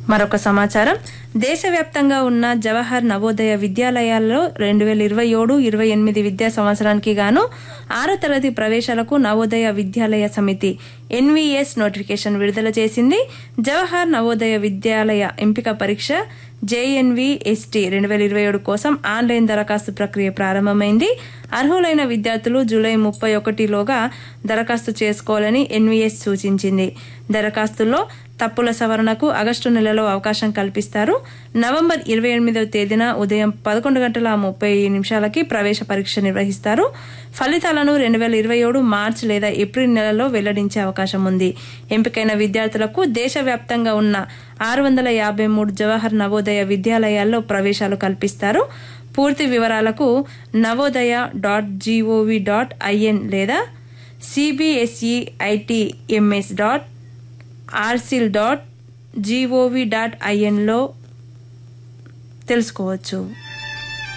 మరొక సమాచారం దేశవ్యాప్తంగా ఉన్న జవహర్ నవోదయ విద్యాలయాల్లో రెండు వేల ఇరవై ఏడు ఇరవై ఎనిమిది విద్యా సంవత్సరానికి గాను ఆరో తరగతి ప్రవేశాలకు నవోదయ విద్యాలయ సమితి ఎన్వీఎస్ నోటిఫికేషన్ విడుదల చేసింది జవహర్ నవోదయ విద్యాలయ ఎంపిక పరీక్ష జేఎన్వి ఎస్టీ రెండు వేల ఇరవై ఏడు కోసం ఆన్లైన్ దరఖాస్తు ప్రక్రియ ప్రారంభమైంది అర్హులైన విద్యార్థులు జూలై ముప్పై ఒకటిలోగా దరఖాస్తు చేసుకోవాలని ఎన్వీఎస్ సూచించింది దరఖాస్తుల్లో తప్పుల సవరణకు ఆగస్టు నెలలో అవకాశం కల్పిస్తారు నవంబర్ ఇరవై ఎనిమిదవ తేదీన ఉదయం పదకొండు గంటల ముప్పై నిమిషాలకి ప్రవేశ పరీక్ష నిర్వహిస్తారు ఫలితాలను రెండు వేల ఇరవై ఏడు మార్చ్ లేదా ఏప్రిల్ నెలలో వెల్లడించే అవకాశం ఉంది ఎంపికైన విద్యార్థులకు దేశవ్యాప్తంగా ఉన్న ఆరు వందల యాభై మూడు జవహర్ నవోదయ విద్యాలయాల్లో ప్రవేశాలు కల్పిస్తారు పూర్తి వివరాలకు Navodaya dot GOV dot IN లేదా CBSE ITMS dot RCIL dot GOV dot ఐఎన్లో తెలుసుకోవచ్చు